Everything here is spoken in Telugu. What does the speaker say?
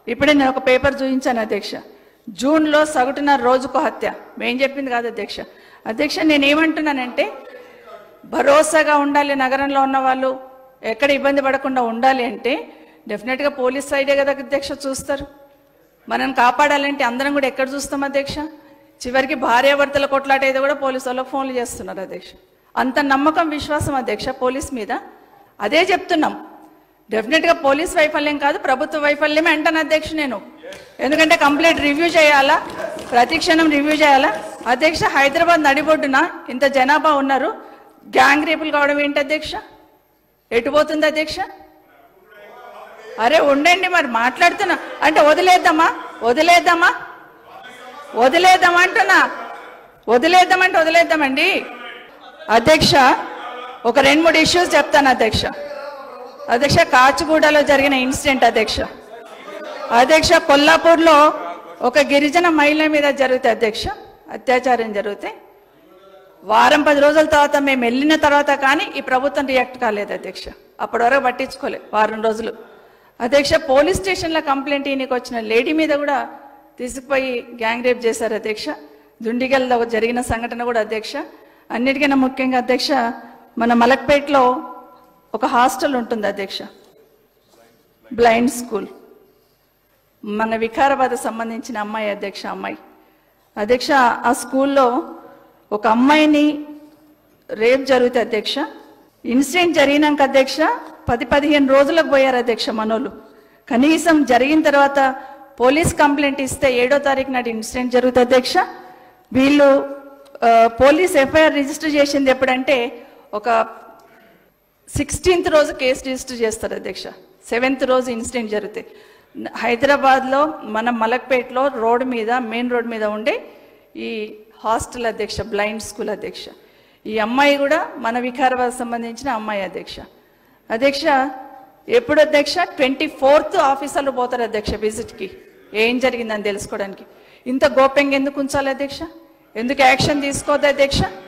ఇప్పుడే నేను ఒక పేపర్ చూపించాను అధ్యక్ష జూన్లో సగటున రోజుకు హత్య మేం చెప్పింది కాదు అధ్యక్ష అధ్యక్ష నేను ఏమంటున్నానంటే భరోసాగా ఉండాలి నగరంలో ఉన్న వాళ్ళు ఎక్కడ ఇబ్బంది పడకుండా ఉండాలి అంటే డెఫినెట్గా పోలీస్ సైడే కదా అధ్యక్ష చూస్తారు మనం కాపాడాలంటే అందరం కూడా ఎక్కడ చూస్తాం అధ్యక్ష చివరికి భార్యాభర్తల కొట్లాట ఏదో కూడా పోలీసు వాళ్ళకి ఫోన్లు చేస్తున్నారు అధ్యక్ష అంత నమ్మకం విశ్వాసం అధ్యక్ష పోలీస్ మీద అదే చెప్తున్నాం డెఫినెట్గా పోలీస్ వైఫల్యం కాదు ప్రభుత్వ వైఫల్యమే అంటాను అధ్యక్ష నేను ఎందుకంటే కంప్లీట్ రివ్యూ చేయాలా ప్రతి క్షణం రివ్యూ చేయాలా అధ్యక్ష హైదరాబాద్ నడిబొడ్డున ఇంత జనాభా ఉన్నారు గ్యాంగ్ రేపులు కావడం ఏంటి అధ్యక్ష ఎటు పోతుంది అధ్యక్ష అరే ఉండండి మరి మాట్లాడుతున్నా అంటే వదిలేద్దామా వదిలేద్దామా వదిలేద్దాం అంటున్నా వదిలేద్దామంటే వదిలేద్దామండి అధ్యక్ష ఒక రెండు మూడు ఇష్యూస్ చెప్తాను అధ్యక్ష అధ్యక్ష కాచిగూడలో జరిగిన ఇన్సిడెంట్ అధ్యక్ష అధ్యక్ష కొల్లాపూర్లో ఒక గిరిజన మహిళ మీద జరిగితే అధ్యక్ష అత్యాచారం జరిగితే వారం పది రోజుల తర్వాత మేము వెళ్ళిన తర్వాత కానీ ఈ ప్రభుత్వం రియాక్ట్ కాలేదు అధ్యక్ష అప్పటి వరకు పట్టించుకోలే వారం రోజులు అధ్యక్ష పోలీస్ స్టేషన్లో కంప్లైంట్ ఈయనకి వచ్చిన లేడీ మీద కూడా తీసుకుపోయి గ్యాంగ్ రేప్ చేశారు అధ్యక్ష దుండిగల్లో జరిగిన సంఘటన కూడా అధ్యక్ష అన్నిటికన్నా ముఖ్యంగా అధ్యక్ష మన మలక్పేటలో ఒక హాస్టల్ ఉంటుంది అధ్యక్ష బ్లైండ్ స్కూల్ మన వికారాబాద్ సంబంధించిన అమ్మాయి అధ్యక్ష అమ్మాయి అధ్యక్ష ఆ స్కూల్లో ఒక అమ్మాయిని రేప్ జరుగుతుంది అధ్యక్ష ఇన్సిడెంట్ జరిగినాక అధ్యక్ష పది పదిహేను రోజులకు పోయారు అధ్యక్ష మనోళ్ళు కనీసం జరిగిన తర్వాత పోలీస్ కంప్లైంట్ ఇస్తే ఏడో తారీఖు నాటి ఇన్సిడెంట్ జరుగుతుంది అధ్యక్ష వీళ్ళు ఆ, పోలీస్ ఎఫ్ఐఆర్ రిజిస్టర్ చేసింది ఎప్పుడంటే ఒక సిక్స్టీన్త్ రోజు కేసు రిజిస్టర్ చేస్తారు అధ్యక్ష సెవెంత్ రోజు ఇన్సిడెంట్ జరుగుతాయి హైదరాబాద్లో మన మలక్పేటలో రోడ్ మీద మెయిన్ రోడ్ మీద ఉండే ఈ హాస్టల్ అధ్యక్ష బ్లైండ్ స్కూల్ అధ్యక్ష ఈ అమ్మాయి కూడా మన వికారాబాద్ సంబంధించిన అమ్మాయి అధ్యక్ష అధ్యక్ష ఎప్పుడు అధ్యక్ష ట్వంటీ ఫోర్త్ ఆఫీసర్లు పోతారు అధ్యక్ష విజిట్కి ఏం జరిగిందని తెలుసుకోవడానికి ఇంత గోప్యంగా ఎందుకు ఉంచాలి అధ్యక్ష ఎందుకు యాక్షన్ తీసుకోవద్దు అధ్యక్ష